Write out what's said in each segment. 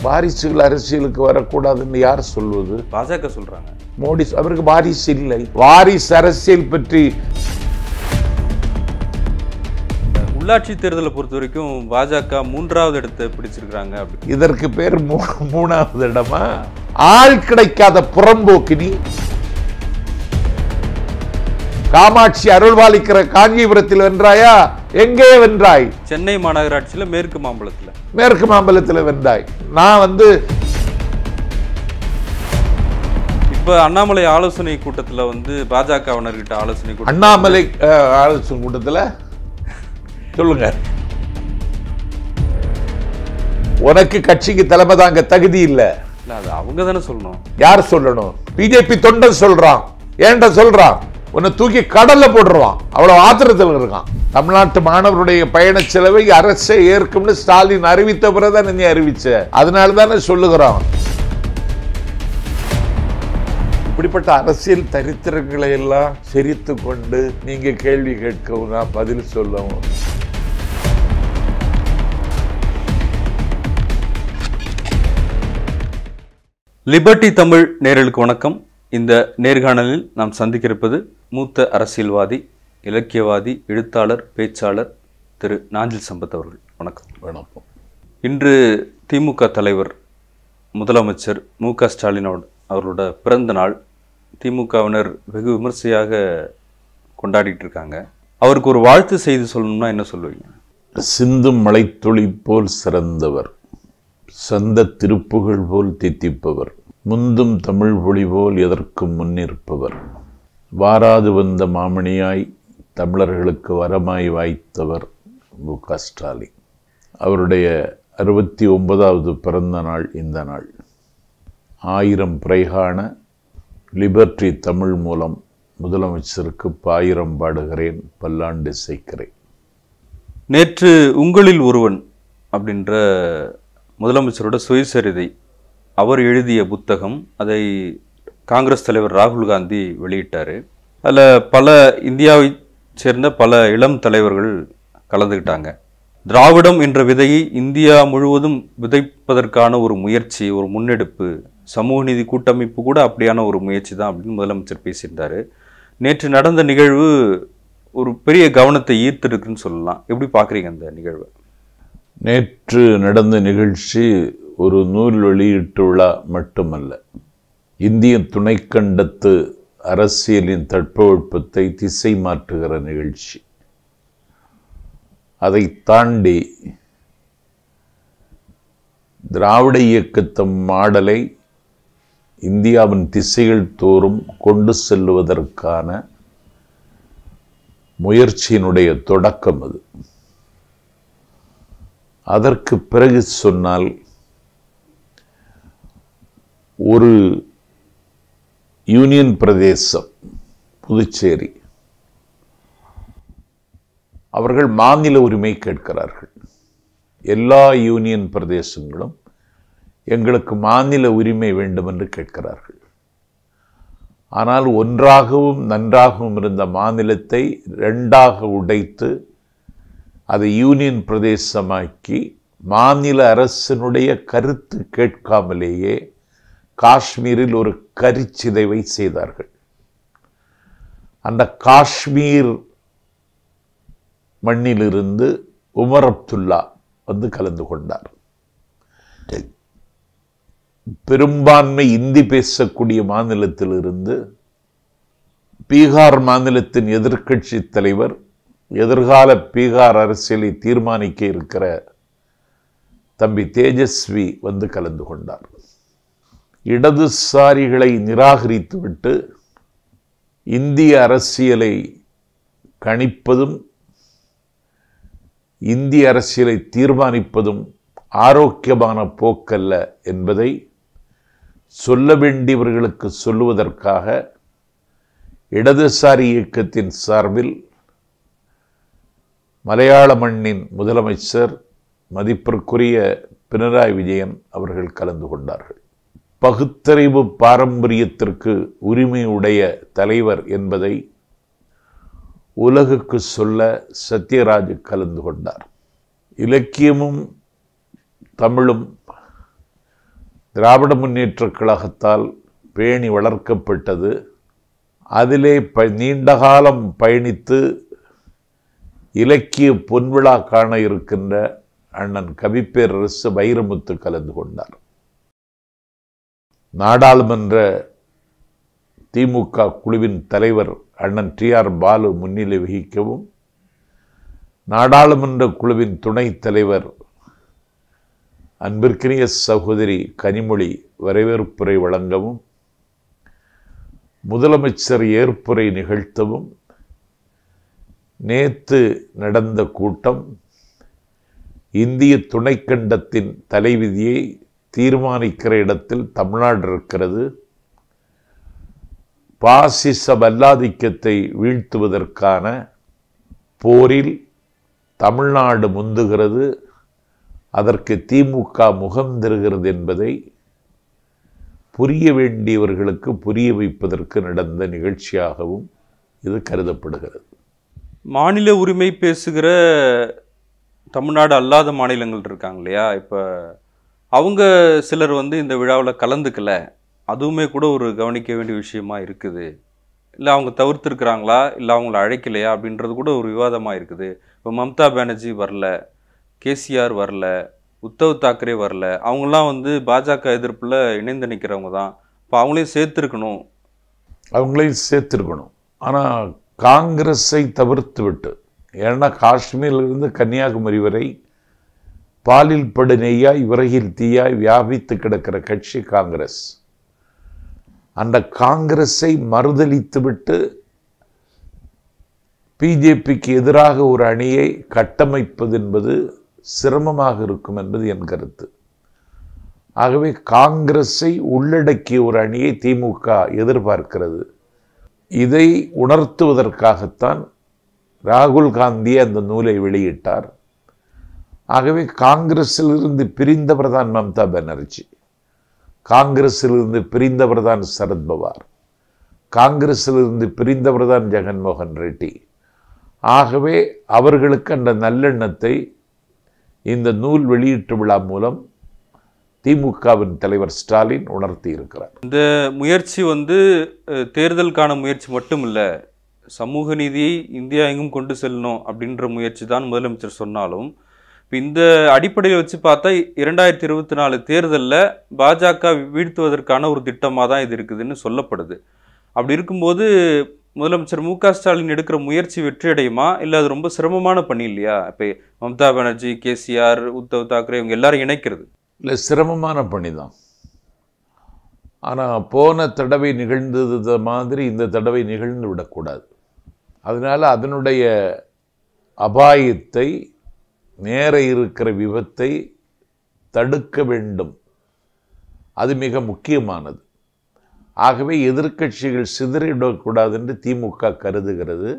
வாரிசுகள் அரசியலுக்கு வரக்கூடாதுன்னு யார் சொல்வது பாஜக சொல்றாங்க மோடி அவருக்கு வாரிசு இல்லை வாரிசு அரசியல் பற்றி உள்ளாட்சி தேர்தலை பொறுத்த வரைக்கும் பாஜக மூன்றாவது இடத்தை பிடிச்சிருக்காங்க அப்படி இதற்கு பேர் மூ- மூணாவது இடமா ஆள் கிடைக்காத புறம்போக்கினி காமாட்சி அருள்வாளிக்கிற காஞ்சிபுரத்தில் வென்றாயா எங்கே வென்றாய் சென்னை மாநகராட்சியில மேற்கு மாம்பலத்துல மேற்கு மாம்பலத்தில் வென்றாய் நான் வந்து இப்ப அண்ணாமலை ஆலோசனை கூட்டத்துல வந்து பாஜகவினர்கிட்ட ஆலோசனை கூட்டம் அண்ணாமலை அஹ், ஆலோசனை கூட்டத்தில் சொல்லுங்க உனக்கு கட்சிக்கு தலைமை தாங்க தகுதி இல்லை இல்ல அது அவங்க தானே சொல்லணும் யார் சொல்லணும் பிஜேபி தொண்டன் சொல்றான் ஏன்டா சொல்றான் உன்னை தூக்கி கடல்ல போட்டுருவான் அவ்வளவு ஆத்திரத்தில் இருக்கான் தமிழ்நாட்டு மாணவருடைய பயண செலவை அரசே ஏற்கும்னு ஸ்டாலின் அறிவித்த பிறகுதான் நீ அறிவிச்ச அதனால தானே சொல்லுகிறான் இப்படிப்பட்ட அரசியல் தரித்திரங்களை எல்லாம் சிரித்து கொண்டு நீங்க கேள்வி கேட்கவும் நான் பதில் சொல்லவும் லிபர்டி தமிழ் நேரலுக்கு வணக்கம் இந்த நேர்காணலில் நாம் சந்திக்கிருப்பது மூத்த அரசியல்வாதி இலக்கியவாதி எழுத்தாளர் பேச்சாளர் திரு நாஞ்சில் சம்பத் அவர்கள் வணக்கம் வணக்கம் இன்று திமுக தலைவர் முதலமைச்சர் மு க ஸ்டாலினோட அவரோட பிறந்த நாள் திமுகவினர் வெகு விமர்சையாக கொண்டாடிட்டு இருக்காங்க அவருக்கு ஒரு வாழ்த்து செய்தி சொல்லணும்னா என்ன சொல்லுவீங்க சிந்தும் மலைத்துளி போல் சிறந்தவர் சந்த திருப்புகழ் போல் தித்திப்பவர் முந்தும் தமிழ் பொழி போல் எதற்கும் முன்னிற்பவர் வாராது வந்த மாமணியாய் தமிழர்களுக்கு வரமாய் வாய்த்தவர் மு க ஸ்டாலின் அவருடைய அறுபத்தி ஒன்பதாவது பிறந்த நாள் இந்த நாள் ஆயிரம் பிறைகாண லிபர்டி தமிழ் மூலம் முதலமைச்சருக்கு பாயிரம் பாடுகிறேன் பல்லாண்டு இசைக்கிறேன் நேற்று உங்களில் ஒருவன் அப்படின்ற முதலமைச்சரோட சுயசரிதை அவர் எழுதிய புத்தகம் அதை காங்கிரஸ் தலைவர் ராகுல் காந்தி வெளியிட்டார் அதில் பல இந்தியாவைச் சேர்ந்த பல இளம் தலைவர்கள் கலந்துக்கிட்டாங்க திராவிடம் என்ற விதையை இந்தியா முழுவதும் விதைப்பதற்கான ஒரு முயற்சி ஒரு முன்னெடுப்பு சமூக நீதி கூட்டமைப்பு கூட அப்படியான ஒரு முயற்சி தான் அப்படின்னு முதலமைச்சர் பேசியிருந்தார் நேற்று நடந்த நிகழ்வு ஒரு பெரிய கவனத்தை ஈர்த்திருக்குன்னு சொல்லலாம் எப்படி பார்க்குறீங்க அந்த நிகழ்வை நேற்று நடந்த நிகழ்ச்சி ஒரு நூல் வெளியீட்டு விழா மட்டுமல்ல இந்திய துணைக்கண்டத்து அரசியலின் தட்பவெப்பத்தை திசை மாற்றுகிற நிகழ்ச்சி அதை தாண்டி திராவிட இயக்கத்தம் மாடலை இந்தியாவின் திசைகள் தோறும் கொண்டு செல்லுவதற்கான முயற்சியினுடைய தொடக்கம் அது அதற்கு பிறகு சொன்னால் ஒரு யூனியன் பிரதேசம் புதுச்சேரி அவர்கள் மாநில உரிமை கேட்கிறார்கள் எல்லா யூனியன் பிரதேசங்களும் எங்களுக்கு மாநில உரிமை வேண்டும் என்று கேட்கிறார்கள் ஆனால் ஒன்றாகவும் நன்றாகவும் இருந்த மாநிலத்தை ரெண்டாக உடைத்து அதை யூனியன் பிரதேசமாக்கி மாநில அரசினுடைய கருத்து கேட்காமலேயே காஷ்மீரில் ஒரு கரிச்சிதைவை செய்தார்கள் அந்த காஷ்மீர் மண்ணிலிருந்து உமர் அப்துல்லா வந்து கலந்து கொண்டார் பெரும்பான்மை இந்தி பேசக்கூடிய மாநிலத்திலிருந்து பீகார் மாநிலத்தின் எதிர்க்கட்சி தலைவர் எதிர்கால பீகார் அரசியலை தீர்மானிக்க இருக்கிற தம்பி தேஜஸ்வி வந்து கலந்து கொண்டார் இடதுசாரிகளை நிராகரித்துவிட்டு இந்திய அரசியலை கணிப்பதும் இந்திய அரசியலை தீர்மானிப்பதும் ஆரோக்கியமான போக்கல்ல என்பதை சொல்ல வேண்டியவர்களுக்கு சொல்லுவதற்காக இடதுசாரி இயக்கத்தின் சார்பில் மலையாள மண்ணின் முதலமைச்சர் மதிப்பிற்குரிய பினராயி விஜயன் அவர்கள் கலந்து கொண்டார்கள் பகுத்தறிவு பாரம்பரியத்திற்கு உரிமையுடைய தலைவர் என்பதை உலகுக்கு சொல்ல சத்யராஜ் கலந்து கொண்டார் இலக்கியமும் தமிழும் திராவிட முன்னேற்றக் கழகத்தால் பேணி வளர்க்கப்பட்டது அதிலே ப நீண்ட காலம் பயணித்து இலக்கிய பொன்விழா காண இருக்கின்ற அண்ணன் கவிப்பேரரசு வைரமுத்து கலந்து கொண்டார் நாடாளுமன்ற திமுக குழுவின் தலைவர் அண்ணன் டி ஆர் பாலு முன்னிலை வகிக்கவும் நாடாளுமன்ற குழுவின் துணைத் தலைவர் அன்பிற்கினிய சகோதரி கனிமொழி வரவேற்புரை வழங்கவும் முதலமைச்சர் ஏற்புரை நிகழ்த்தவும் நேத்து நடந்த கூட்டம் இந்திய துணைக்கண்டத்தின் தலைவிதியை தீர்மானிக்கிற இடத்தில் தமிழ்நாடு இருக்கிறது பாசிச வல்லாதிக்கத்தை வீழ்த்துவதற்கான போரில் தமிழ்நாடு முந்துகிறது அதற்கு திமுக முகம் தருகிறது என்பதை புரிய வேண்டியவர்களுக்கு புரிய வைப்பதற்கு நடந்த நிகழ்ச்சியாகவும் இது கருதப்படுகிறது மாநில உரிமை பேசுகிற தமிழ்நாடு அல்லாத மாநிலங்கள் இருக்காங்க இல்லையா இப்போ அவங்க சிலர் வந்து இந்த விழாவில் கலந்துக்கல அதுவுமே கூட ஒரு கவனிக்க வேண்டிய விஷயமா இருக்குது இல்லை அவங்க தவிர்த்துருக்குறாங்களா இல்லை அவங்கள அழைக்கலையா அப்படின்றது கூட ஒரு விவாதமாக இருக்குது இப்போ மம்தா பானர்ஜி வரல கேசிஆர் வரல உத்தவ் தாக்கரே வரல அவங்களாம் வந்து பாஜக எதிர்ப்பில் இணைந்து நிற்கிறவங்க தான் இப்போ அவங்களையும் சேர்த்துருக்கணும் அவங்களையும் சேர்த்திருக்கணும் ஆனால் காங்கிரஸை தவிர்த்து விட்டு ஏன்னா காஷ்மீரிலிருந்து கன்னியாகுமரி வரை பாலில் படு நெய்யாய் விறகில் தீயாய் வியாபித்து கிடக்கிற கட்சி காங்கிரஸ் அந்த காங்கிரஸை மறுதலித்துவிட்டு பிஜேபிக்கு எதிராக ஒரு அணியை கட்டமைப்பது என்பது சிரமமாக இருக்கும் என்பது என் கருத்து ஆகவே காங்கிரஸை உள்ளடக்கிய ஒரு அணியை திமுக எதிர்பார்க்கிறது இதை உணர்த்துவதற்காகத்தான் ராகுல் காந்தி அந்த நூலை வெளியிட்டார் ஆகவே காங்கிரஸிலிருந்து பிரிந்தவர் தான் மம்தா பானர்ஜி காங்கிரஸிலிருந்து பிரிந்தவர் தான் சரத்பவார் காங்கிரஸிலிருந்து பிரிந்தவர் தான் ஜெகன்மோகன் ரெட்டி ஆகவே அவர்களுக்கு அந்த நல்லெண்ணத்தை இந்த நூல் வெளியீட்டு விழா மூலம் திமுகவின் தலைவர் ஸ்டாலின் உணர்த்தி இருக்கிறார் இந்த முயற்சி வந்து அஹ், தேர்தலுக்கான முயற்சி மட்டும் இல்லை சமூக நீதியை இந்தியா எங்கும் கொண்டு செல்லணும் அப்படின்ற முயற்சி தான் முதலமைச்சர் சொன்னாலும் இப்போ இந்த அடிப்படையில் வச்சு பார்த்தா இரண்டாயிரத்தி இருபத்தி நாலு தேர்தலில் பாஜக வீழ்த்துவதற்கான ஒரு திட்டமாக தான் இது இருக்குதுன்னு சொல்லப்படுது அப்படி இருக்கும்போது முதலமைச்சர் மு க ஸ்டாலின் எடுக்கிற முயற்சி வெற்றி அடையுமா இல்லை அது ரொம்ப சிரமமான பணி இல்லையா இப்போ மம்தா பானர்ஜி கேசிஆர் உத்தவ் தாக்கரே இவங்க எல்லாரும் இணைக்கிறது இல்லை சிரமமான பணி தான் ஆனால் போன தடவை நிகழ்ந்தது மாதிரி இந்த தடவை நிகழ்ந்து விடக்கூடாது அதனால் அதனுடைய அபாயத்தை நேர இருக்கிற விபத்தை தடுக்க வேண்டும் அது மிக முக்கியமானது ஆகவே எதிர்க்கட்சிகள் சிதறிடக்கூடாது என்று திமுக கருதுகிறது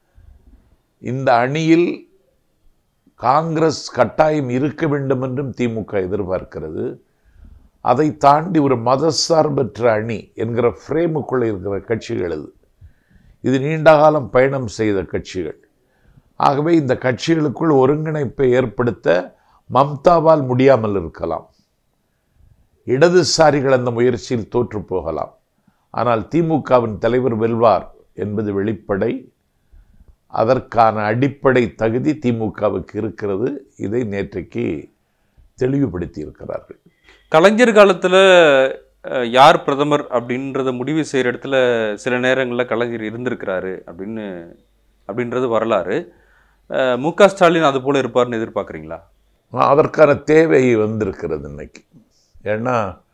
இந்த அணியில் காங்கிரஸ் கட்டாயம் இருக்க வேண்டும் என்றும் திமுக எதிர்பார்க்கிறது அதை தாண்டி ஒரு மதசார்பற்ற அணி என்கிற ஃப்ரேமுக்குள்ளே இருக்கிற கட்சிகள் இது இது நீண்ட காலம் பயணம் செய்த கட்சிகள் ஆகவே இந்த கட்சிகளுக்குள் ஒருங்கிணைப்பை ஏற்படுத்த மம்தாவால் முடியாமல் இருக்கலாம் இடதுசாரிகள் அந்த முயற்சியில் தோற்று போகலாம் ஆனால் திமுகவின் தலைவர் வெல்வார் என்பது வெளிப்படை அதற்கான அடிப்படை தகுதி திமுகவுக்கு இருக்கிறது இதை நேற்றைக்கு தெளிவுபடுத்தி இருக்கிறார்கள் கலைஞர் காலத்தில் யார் பிரதமர் அப்படின்றத முடிவு செய்கிற இடத்துல சில நேரங்களில் கலைஞர் இருந்திருக்கிறாரு அப்படின்னு அப்படின்றது வரலாறு அஹ், மு க ஸ்டாலின் அது போல இருப்பார்னு எதிர்பார்க்குறீங்களா அதற்கான தேவை வந்திருக்கிறது இன்னைக்கு ஏன்னா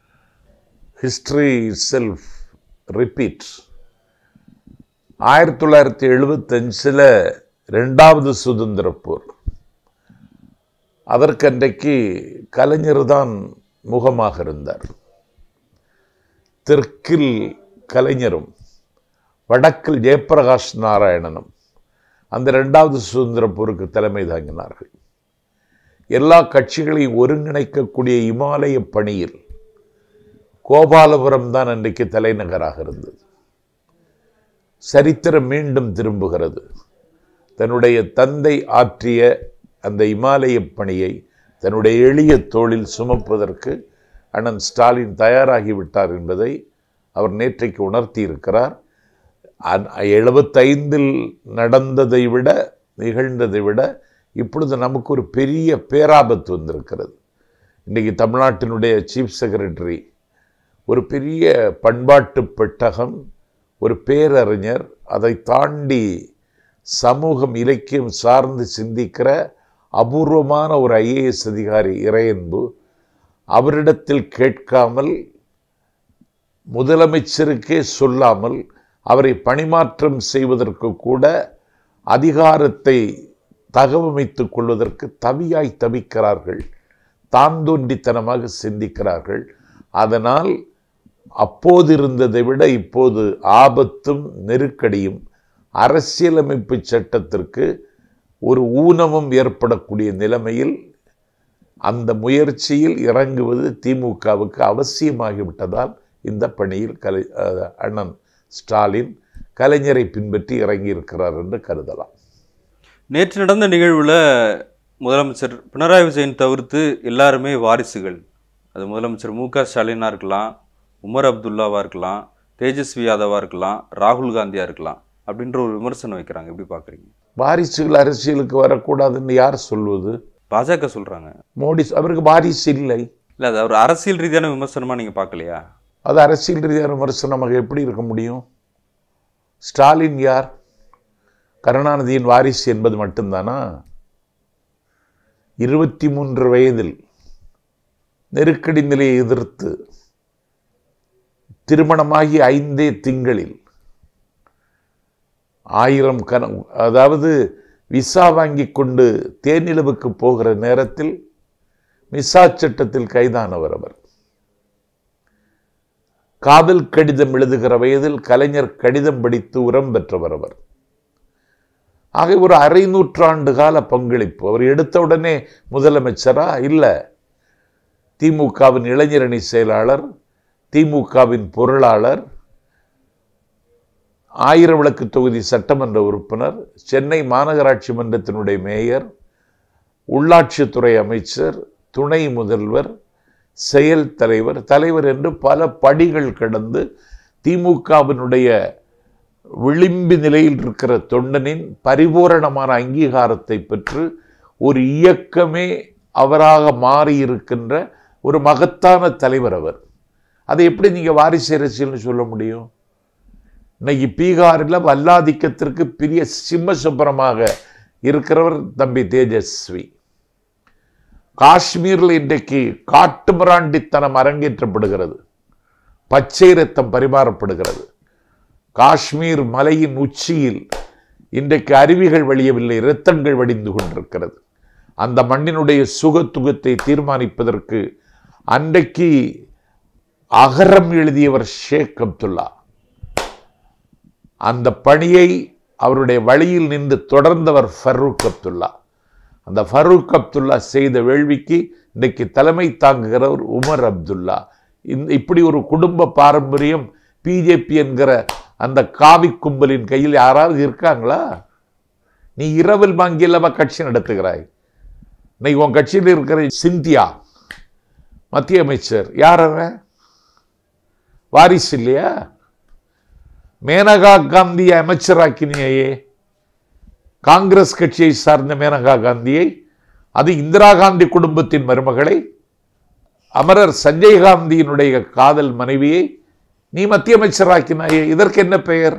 ஹிஸ்டரி செல்ஃப் ரிப்பீட் ஆயிரத்தி தொள்ளாயிரத்தி எழுபத்தஞ்சில் ரெண்டாவது சுதந்திர போர் அதற்கன்றைக்கு கலைஞர் தான் முகமாக இருந்தார் தெற்கில் கலைஞரும் வடக்கில் ஜெயப்பிரகாஷ் நாராயணனும் அந்த ரெண்டாவது சுதந்திர போருக்கு தலைமை தாங்கினார்கள் எல்லா கட்சிகளையும் ஒருங்கிணைக்கக்கூடிய இமாலய பணியில் கோபாலபுரம் தான் அன்றைக்கு தலைநகராக இருந்தது சரித்திரம் மீண்டும் திரும்புகிறது தன்னுடைய தந்தை ஆற்றிய அந்த இமாலய பணியை தன்னுடைய எளிய தோளில் சுமப்பதற்கு அண்ணன் ஸ்டாலின் தயாராகிவிட்டார் என்பதை அவர் நேற்றைக்கு உணர்த்தி இருக்கிறார் எழுபத்தைந்தில் நடந்ததை விட நிகழ்ந்ததை விட இப்பொழுது நமக்கு ஒரு பெரிய பேராபத்து வந்திருக்கிறது இன்றைக்கி தமிழ்நாட்டினுடைய சீஃப் செக்ரட்டரி ஒரு பெரிய பண்பாட்டு பெட்டகம் ஒரு பேரறிஞர் அதை தாண்டி சமூகம் இலக்கியம் சார்ந்து சிந்திக்கிற அபூர்வமான ஒரு ஐஏஎஸ் அதிகாரி இறையன்பு அவரிடத்தில் கேட்காமல் முதலமைச்சருக்கே சொல்லாமல் அவரை பணிமாற்றம் செய்வதற்கு கூட அதிகாரத்தை தகவமைத்துக் கொள்வதற்கு தவியாய் தவிக்கிறார்கள் தான் தோன்றித்தனமாக சிந்திக்கிறார்கள் அதனால் அப்போது இருந்ததை விட இப்போது ஆபத்தும் நெருக்கடியும் அரசியலமைப்பு சட்டத்திற்கு ஒரு ஊனமும் ஏற்படக்கூடிய நிலைமையில் அந்த முயற்சியில் இறங்குவது திமுகவுக்கு அவசியமாகிவிட்டதால் இந்த பணியில் கலை அண்ணன் ஸ்டாலின் கலைஞரை பின்பற்றி இறங்கி இருக்கிறார் என்று கருதலாம் நேற்று நடந்த நிகழ்வில் முதலமைச்சர் பினராயி விஜயன் தவிர்த்து எல்லாருமே வாரிசுகள் அது முதலமைச்சர் மு க ஸ்டாலினாக இருக்கலாம் உமர் அப்துல்லாவாக இருக்கலாம் தேஜஸ்வி யாதவாக இருக்கலாம் ராகுல் காந்தியாக இருக்கலாம் அப்படின்ற ஒரு விமர்சனம் வைக்கிறாங்க எப்படி பார்க்குறீங்க வாரிசுகள் அரசியலுக்கு வரக்கூடாதுன்னு யார் சொல்வது பாஜக சொல்கிறாங்க மோடி அவருக்கு வாரிசு இல்லை இல்லை அது ஒரு அரசியல் ரீதியான விமர்சனமாக நீங்கள் பார்க்கலையா அது அரசியல் ரீதியான விமர்சனமாக எப்படி இருக்க முடியும் ஸ்டாலின் யார் கருணாநிதியின் வாரிசு என்பது மட்டும்தானா இருபத்தி மூன்று வயதில் நெருக்கடி நிலையை எதிர்த்து திருமணமாகி ஐந்தே திங்களில் ஆயிரம் கன அதாவது விசா வாங்கி கொண்டு தேனிலவுக்கு போகிற நேரத்தில் மிசா சட்டத்தில் கைதானவர் அவர் காதல் கடிதம் எழுதுகிற வயதில் கலைஞர் கடிதம் படித்து உரம் பெற்றவர் அவர் ஆக ஒரு அரை நூற்றாண்டு கால பங்களிப்பு அவர் எடுத்த உடனே முதலமைச்சரா இல்லை திமுகவின் இளைஞரணி செயலாளர் திமுகவின் பொருளாளர் ஆயிரம் விளக்கு தொகுதி சட்டமன்ற உறுப்பினர் சென்னை மாநகராட்சி மன்றத்தினுடைய மேயர் உள்ளாட்சித்துறை அமைச்சர் துணை முதல்வர் செயல் தலைவர் தலைவர் என்று பல படிகள் கடந்து திமுகவினுடைய விளிம்பு நிலையில் இருக்கிற தொண்டனின் பரிபூரணமான அங்கீகாரத்தை பெற்று ஒரு இயக்கமே அவராக மாறியிருக்கின்ற ஒரு மகத்தான தலைவர் அவர் அதை எப்படி நீங்கள் வாரிசு அரசியல்னு சொல்ல முடியும் இன்னைக்கு பீகாரில் வல்லாதிக்கத்திற்கு பெரிய சிம்மசுப்பரமாக இருக்கிறவர் தம்பி தேஜஸ்வி காஷ்மீரில் இன்றைக்கு காட்டுமிராண்டித்தனம் அரங்கேற்றப்படுகிறது பச்சை ரத்தம் பரிமாறப்படுகிறது காஷ்மீர் மலையின் உச்சியில் இன்றைக்கு அருவிகள் வழியவில்லை இரத்தங்கள் வடிந்து கொண்டிருக்கிறது அந்த மண்ணினுடைய சுகத்துகத்தை தீர்மானிப்பதற்கு அன்றைக்கு அகரம் எழுதியவர் ஷேக் அப்துல்லா அந்த பணியை அவருடைய வழியில் நின்று தொடர்ந்தவர் ஃபரூக் அப்துல்லா அந்த ஃபரூக் அப்துல்லா செய்த வேள்விக்கு இன்னைக்கு தலைமை தாங்குகிறவர் உமர் அப்துல்லா இந்த இப்படி ஒரு குடும்ப பாரம்பரியம் பிஜேபி என்கிற அந்த காவி கும்பலின் கையில் யாராவது இருக்காங்களா நீ இரவில் வாங்கியல்லவா கட்சி நடத்துகிறாய் இன்னைக்கு உன் கட்சியில் இருக்கிற சிந்தியா மத்திய அமைச்சர் யார் அவன் வாரிசு இல்லையா மேனகா காந்தியை அமைச்சராக்கினியே காங்கிரஸ் கட்சியை சார்ந்த மேனகா காந்தியை அது இந்திரா காந்தி குடும்பத்தின் மருமகளை அமரர் சஞ்சய் காந்தியினுடைய காதல் மனைவியை நீ மத்திய அமைச்சராக்கினாயே இதற்கு என்ன பெயர்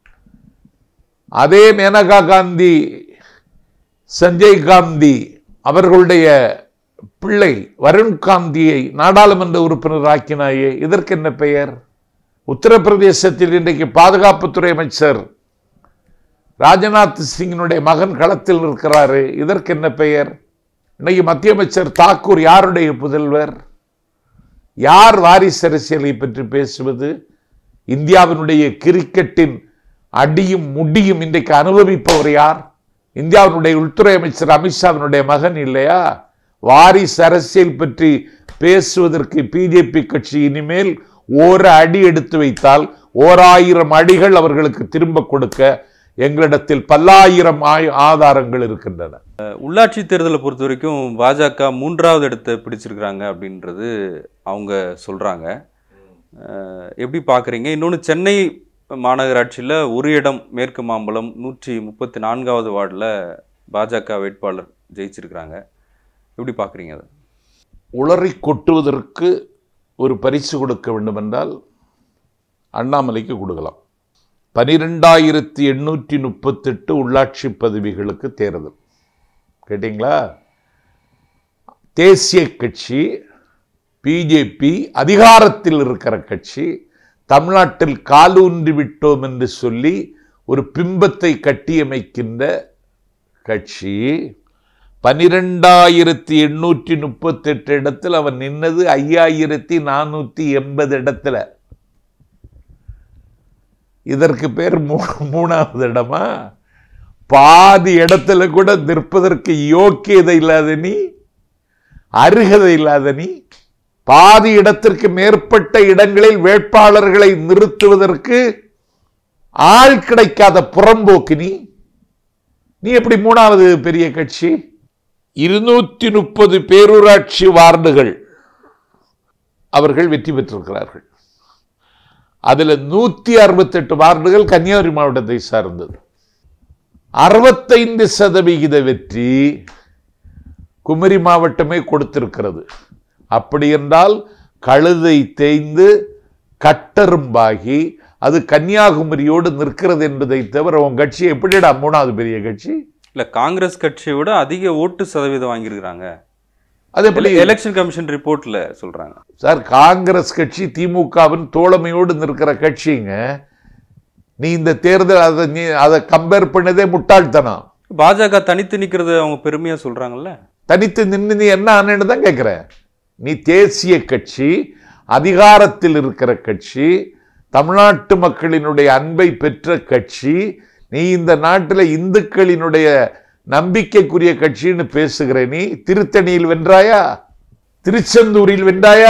அதே மேனகா காந்தி சஞ்சய் காந்தி அவர்களுடைய பிள்ளை வருண் காந்தியை நாடாளுமன்ற உறுப்பினர் ஆக்கினாயே இதற்கு என்ன பெயர் உத்தரப்பிரதேசத்தில் இன்றைக்கு பாதுகாப்புத்துறை அமைச்சர் ராஜ்நாத் சிங்கினுடைய மகன் களத்தில் இருக்கிறாரு இதற்கு என்ன பெயர் இன்னைக்கு மத்திய அமைச்சர் தாக்கூர் யாருடைய புதல்வர் யார் வாரிசு அரசியலை பற்றி பேசுவது இந்தியாவினுடைய கிரிக்கெட்டின் அடியும் முடியும் இன்றைக்கு அனுபவிப்பவர் யார் இந்தியாவினுடைய உள்துறை அமைச்சர் அமித்ஷாவினுடைய மகன் இல்லையா வாரிசு அரசியல் பற்றி பேசுவதற்கு பிஜேபி கட்சி இனிமேல் ஒரு அடி எடுத்து வைத்தால் ஓராயிரம் அடிகள் அவர்களுக்கு திரும்ப கொடுக்க எங்களிடத்தில் பல்லாயிரம் ஆய்- ஆதாரங்கள் இருக்கின்றன உள்ளாட்சி தேர்தலை பொறுத்த வரைக்கும் பாஜக மூன்றாவது இடத்தை பிடிச்சிருக்கிறாங்க அப்படின்றது அவங்க சொல்றாங்க அஹ், எப்படி பார்க்குறீங்க இன்னொன்று சென்னை மாநகராட்சியில் ஒரு இடம் மேற்கு மாம்பலம் நூற்றி முப்பத்தி நான்காவது வார்டில் பாஜக வேட்பாளர் ஜெயிச்சிருக்கிறாங்க எப்படி பார்க்குறீங்க அதை உளறி கொட்டுவதற்கு ஒரு பரிசு கொடுக்க வேண்டுமென்றால் அண்ணாமலைக்கு கொடுக்கலாம் பனிரெண்டாயிரத்தி எண்ணூற்றி முப்பத்தெட்டு உள்ளாட்சி பதவிகளுக்கு தேர்தல் கேட்டிங்களா தேசிய கட்சி பிஜேபி அதிகாரத்தில் இருக்கிற கட்சி தமிழ்நாட்டில் காலூன்றி விட்டோம் என்று சொல்லி ஒரு பிம்பத்தை கட்டியமைக்கின்ற கட்சி பனிரெண்டாயிரத்தி எண்ணூற்றி முப்பத்தெட்டு இடத்தில் அவன் நின்னது ஐயாயிரத்தி நானூற்றி எண்பது இடத்துல இதற்கு பேர் மூ- மூணாவது இடமா பாதி இடத்துல கூட நிற்பதற்கு யோக்கியதை இல்லாத நீ அருகதை இல்லாத நீ பாதி இடத்திற்கு மேற்பட்ட இடங்களில் வேட்பாளர்களை நிறுத்துவதற்கு ஆள் கிடைக்காத புறம்போக்கு நீ நீ எப்படி மூணாவது பெரிய கட்சி இருநூத்தி முப்பது பேரூராட்சி வார்டுகள் அவர்கள் வெற்றி பெற்றிருக்கிறார்கள் அதுல நூத்தி அறுபத்தெட்டு வார்டுகள் கன்னியாகுமரி மாவட்டத்தை சார்ந்தது அறுபத்தைந்து சதவிகித வெற்றி குமரி மாவட்டமே கொடுத்திருக்கிறது அப்படி என்றால் கழுதை தேய்ந்து கட்டரும்பாகி அது கன்னியாகுமரியோடு நிற்கிறது என்பதை தவிர உன் கட்சி எப்படிடா மூணாவது பெரிய கட்சி இல்லை காங்கிரஸ் கட்சியை விட அதிக ஓட்டு சதவீதம் வாங்கியிருக்கிறாங்க அது எப்படி எலெக்ஷன் கமிஷன் ரிப்போர்ட்ல சொல்றாங்க சார் காங்கிரஸ் கட்சி திமுகவின் தோழமையோடு நிற்கிற கட்சிங்க நீ இந்த தேர்தல் அதை நீ அதை கம்பேர் பண்ணதே முட்டாள்தனம் பாஜக தனித்து நிக்கிறது அவங்க பெருமையா சொல்றாங்கல்ல தனித்து நின்று நீ என்ன ஆனேன்னு தான் கேட்குறேன் நீ தேசிய கட்சி அதிகாரத்தில் இருக்கிற கட்சி தமிழ்நாட்டு மக்களினுடைய அன்பை பெற்ற கட்சி நீ இந்த நாட்டில் இந்துக்களினுடைய நம்பிக்கைக்குரிய கட்சின்னு பேசுகிற நீ திருத்தணியில் வென்றாயா திருச்செந்தூரில் வென்றாயா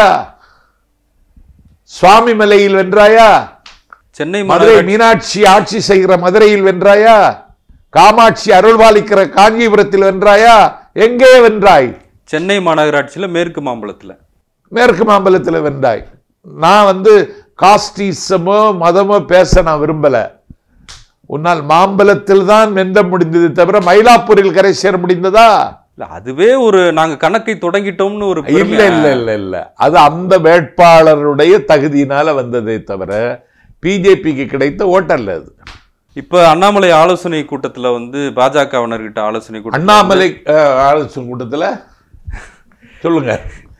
சுவாமிமலையில் வென்றாயா சென்னை மதுரை மாநகராட்சி மீனாட்சி ஆட்சி செய்கிற மதுரையில் வென்றாயா காமாட்சி அருள்பாலிக்கிற காஞ்சிபுரத்தில் வென்றாயா எங்கே வென்றாய் சென்னை மாநகராட்சியில மேற்கு மாம்பலத்துல மேற்கு மாம்பலத்தில் வென்றாய் நான் வந்து காஸ்டிசமோ மதமோ பேச நான் விரும்பல உன்னால் மாம்பலத்தில் தான் வென்ற முடிந்தது தவிர மயிலாப்பூரில் கரை சேர முடிந்ததா இல்ல அதுவே ஒரு நாங்க கணக்கை தொடங்கிட்டோம்னு ஒரு இல்ல பெருமையா- இல்ல இல்ல இல்ல அது அந்த வேட்பாளருடைய தகுதியினால வந்ததே தவிர பிஜேபிக்கு கிடைத்த ஓட்டல்ல அது இப்ப அண்ணாமலை ஆலோசனை கூட்டத்துல வந்து பாஜகவினர்கிட்ட ஆலோசனை கூட்டம் அண்ணாமலை அஹ், ஆலோசனை கூட்டத்துல சொல்லுங்க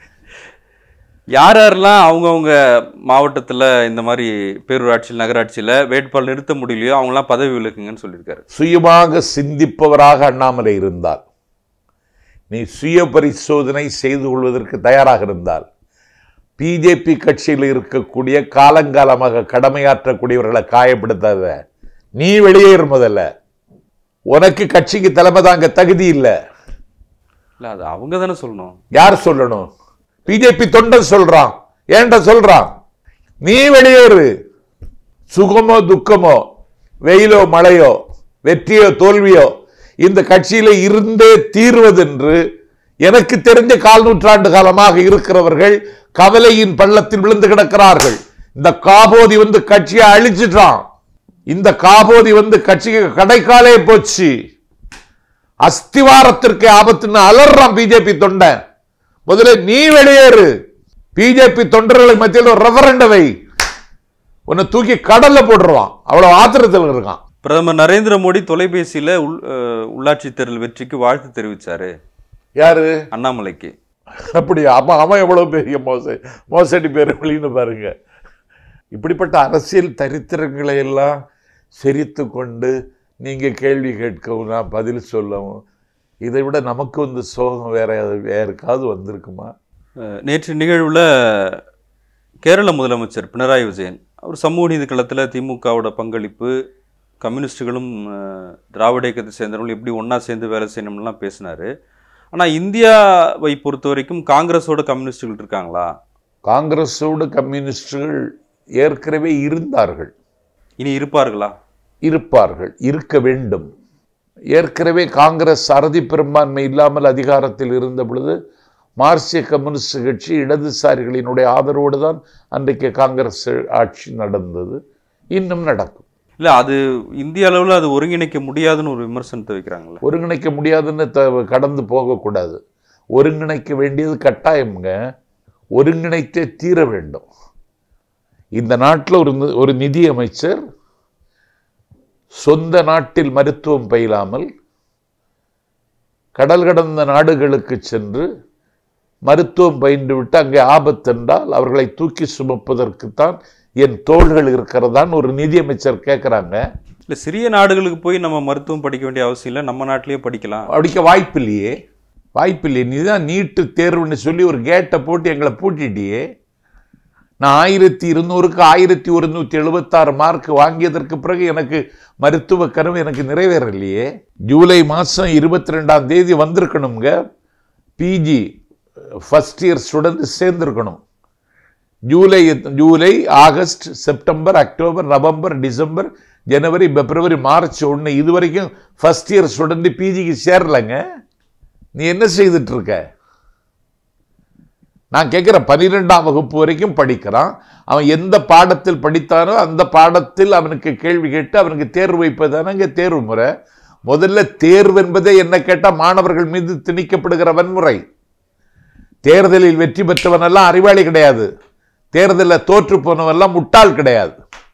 யார் யாரெல்லாம் அவங்கவுங்க மாவட்டத்துல இந்த மாதிரி பேரூராட்சியில் நகராட்சியில வேட்பாளர் நிறுத்த முடியலையோ அவங்களாம் பதவி விலக்குங்கன்னு சொல்லியிருக்காரு சுயமாக சிந்திப்பவராக அண்ணாமலை இருந்தால் நீ சுய பரிசோதனை செய்து கொள்வதற்கு தயாராக இருந்தால் பிஜேபி கட்சியில் இருக்கக்கூடிய காலங்காலமாக கடமையாற்றக்கூடியவர்களை காயப்படுத்தாத நீ வெளியேறு முதல்ல உனக்கு கட்சிக்கு தலைமை தாங்க தகுதி இல்லை இல்ல அது அவங்க தானே சொல்லணும் யார் சொல்லணும் பிஜேபி தொண்டன் சொல்றான் ஏன்ட சொல்றான் நீ வெளியேறு சுகமோ துக்கமோ வெயிலோ மழையோ வெற்றியோ தோல்வியோ இந்த கட்சியில இருந்தே தீர்வதென்று எனக்கு தெரிஞ்ச கால் நூற்றாண்டு காலமாக இருக்கிறவர்கள் கவலையின் பள்ளத்தில் விழுந்து கிடக்கிறார்கள் இந்த காபோதி வந்து கட்சியை அழிச்சிட்டான் இந்த காபோதி வந்து கட்சிக்கு கடைக்காலே போச்சு அஸ்திவாரத்திற்கு ஆபத்துன்னு அலறான் பிஜேபி தொண்டன் முதல்ல நீ வெளியேறு பிஜேபி தொண்டர்களுக்கு மத்தியில் ஒரு ரெஃபரண்ட வை உன்னை தூக்கி கடல்ல போட்டுருவான் அவ்வளவு ஆத்திரத்தில் இருக்கான் பிரதமர் நரேந்திர மோடி தொலைபேசியில உள் அஹ், உள்ளாட்சி தேர்தல் வெற்றிக்கு வாழ்த்து தெரிவிச்சாரு யாரு அண்ணாமலைக்கு அப்படியா அப்ப அவன் எவ்வளவு பெரிய மோச மோசடி பேரவழின்னு பாருங்க இப்படிப்பட்ட அரசியல் தரித்திரங்களை எல்லாம் செரித்து கொண்டு நீங்க கேள்வி கேட்கவும் நான் பதில் சொல்லவும் இதை விட நமக்கு வந்து சோகம் வேற யாருக்காவது வந்திருக்குமா அஹ், நேற்று நிகழ்வுல கேரள முதலமைச்சர் பினராயி விஜயன் அவர் சமூக நீதி களத்தில் திமுகவோட பங்களிப்பு கம்யூனிஸ்டுகளும் அஹ், திராவிட இயக்கத்தை சேர்ந்தவங்களும் எப்படி ஒன்றா சேர்ந்து வேலை செய்யணும்லாம் பேசினாரு ஆனால் இந்தியாவை பொறுத்த வரைக்கும் காங்கிரஸோட கம்யூனிஸ்டுகள் இருக்காங்களா காங்கிரஸோடு கம்யூனிஸ்டுகள் ஏற்கனவே இருந்தார்கள் இனி இருப்பார்களா இருப்பார்கள் இருக்க வேண்டும் ஏற்கனவே காங்கிரஸ் அறுதி பெரும்பான்மை இல்லாமல் அதிகாரத்தில் இருந்த பொழுது மார்க்சிய கம்யூனிஸ்ட் கட்சி இடதுசாரிகளினுடைய ஆதரவோடு தான் அன்றைக்கு காங்கிரஸ் ஆட்சி நடந்தது இன்னும் நடக்கும் இல்ல அது இந்திய அளவுல அது ஒருங்கிணைக்க முடியாதுன்னு ஒரு விமர்சனத்தை வைக்கிறாங்கல்ல ஒருங்கிணைக்க முடியாதுன்னு த- கடந்து போகக்கூடாது ஒருங்கிணைக்க வேண்டியது கட்டாயம்ங்க ஒருங்கிணைத்தே தீர வேண்டும் இந்த நாட்டில் ஒரு நி- ஒரு நிதி அமைச்சர் சொந்த நாட்டில் மருத்துவம் பயிலாமல் கடல் கடந்த நாடுகளுக்கு சென்று மருத்துவம் பயின்றுவிட்டு அங்கே ஆபத்து என்றால் அவர்களை தூக்கி சுமப்பதற்குத்தான் என் தோள்கள் இருக்கிறதான்னு ஒரு நிதியமைச்சர் கேட்குறாங்க இல்ல சிறிய நாடுகளுக்கு போய் நம்ம மருத்துவம் படிக்க வேண்டிய அவசியம் இல்லை நம்ம நாட்டிலேயே படிக்கலாம் படிக்க வாய்ப்பில்லையே வாய்ப்பில்லையே நீ தான் நீட்டு தேர்வுன்னு சொல்லி ஒரு கேட்டை போட்டு எங்களை பூட்டிட்டியே நான் ஆயிரத்தி இருநூறுக்கு ஆயிரத்தி ஒருநூற்றி எழுபத்தாறு மார்க் வாங்கியதற்கு பிறகு எனக்கு மருத்துவ கனவு எனக்கு நிறைவேறலையே ஜூலை மாதம் இருபத்தி ரெண்டாம் தேதி வந்திருக்கணுங்க பிஜி ஃபஸ்ட் இயர் ஸ்டூடெண்ட் சேர்ந்துருக்கணும் July July August September October November December January February March ஒன்று இது வரைக்கும் ஃபஸ்ட் இயர் ஸ்டூடெண்ட் பிஜிக்கு சேரலைங்க நீ என்ன செய்துட்டு இருக்க நான் கேட்குறேன் பன்னிரெண்டாம் வகுப்பு வரைக்கும் படிக்கிறான் அவன் எந்த பாடத்தில் படித்தானோ அந்த பாடத்தில் அவனுக்கு கேள்வி கேட்டு அவனுக்கு தேர்வு வைப்பதானங்க தேர்வு முறை முதல்ல தேர்வு என்பதே என்ன கேட்டால் மாணவர்கள் மீது திணிக்கப்படுகிற வன்முறை தேர்தலில் வெற்றி பெற்றவனெல்லாம் அறிவாளி கிடையாது தேர்தலில் தோற்று போனவெல்லாம் முட்டாள் கிடையாது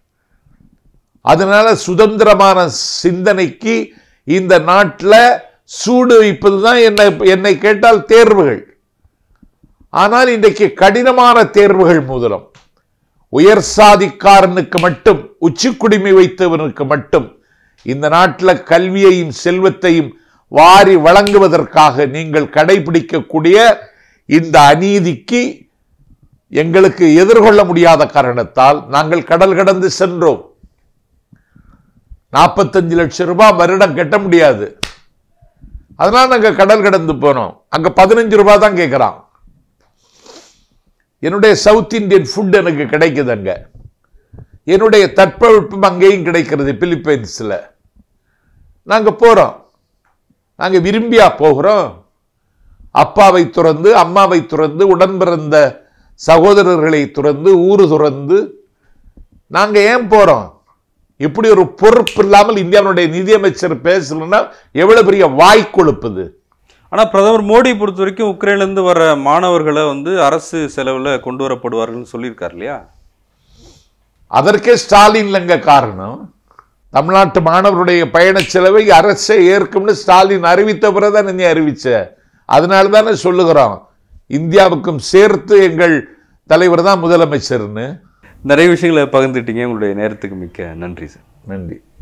அதனால சுதந்திரமான சிந்தனைக்கு இந்த நாட்டில் சூடு வைப்பது தான் என்னை என்னை கேட்டால் தேர்வுகள் ஆனால் இன்றைக்கு கடினமான தேர்வுகள் மூலம் உயர் சாதிக்காரனுக்கு மட்டும் உச்சிக்குடிமை வைத்தவனுக்கு மட்டும் இந்த நாட்டில் கல்வியையும் செல்வத்தையும் வாரி வழங்குவதற்காக நீங்கள் கடைபிடிக்கக்கூடிய இந்த அநீதிக்கு எங்களுக்கு எதிர்கொள்ள முடியாத காரணத்தால் நாங்கள் கடல் கடந்து சென்றோம் நாற்பத்தஞ்சு லட்சம் ரூபாய் வருடம் கட்ட முடியாது அதனால நாங்க கடல் கடந்து போனோம் அங்க பதினஞ்சு ரூபாய் தான் கேட்குறான் என்னுடைய சவுத் இந்தியன் ஃபுட் எனக்கு கிடைக்குது அங்க என்னுடைய தட்பவெப்பம் அங்கேயும் கிடைக்கிறது பிலிப்பைன்ஸில் நாங்க போறோம் நாங்க விரும்பியா போகிறோம் அப்பாவை துறந்து அம்மாவை துறந்து உடன் பிறந்த சகோதரர்களை துறந்து ஊரு துறந்து நாங்க ஏன் போறோம் இப்படி ஒரு பொறுப்பு இல்லாமல் இந்தியாவுடைய நிதியமைச்சர் பேசலன்னா எவ்வளவு பெரிய வாய் கொழுப்புது ஆனா பிரதமர் மோடி பொறுத்த வரைக்கும் உக்ரைன்ல இருந்து வர மாணவர்களை வந்து அரசு செலவுல கொண்டு வரப்படுவார்கள்னு சொல்லியிருக்காரு இல்லையா அதற்கே ஸ்டாலின் இல்லைங்க காரணம் தமிழ்நாட்டு மாணவருடைய பயணச் செலவை அரசே ஏற்கும்னு ஸ்டாலின் அறிவித்த பிறகுதான் நீ அறிவிச்ச அதனால தானே சொல்லுகிறோம் இந்தியாவுக்கும் சேர்த்து எங்கள் தலைவர் தான் முதலமைச்சர்னு நிறைய விஷயங்களை பகிர்ந்துட்டீங்க உங்களுடைய நேரத்துக்கு மிக்க நன்றி சார் நன்றி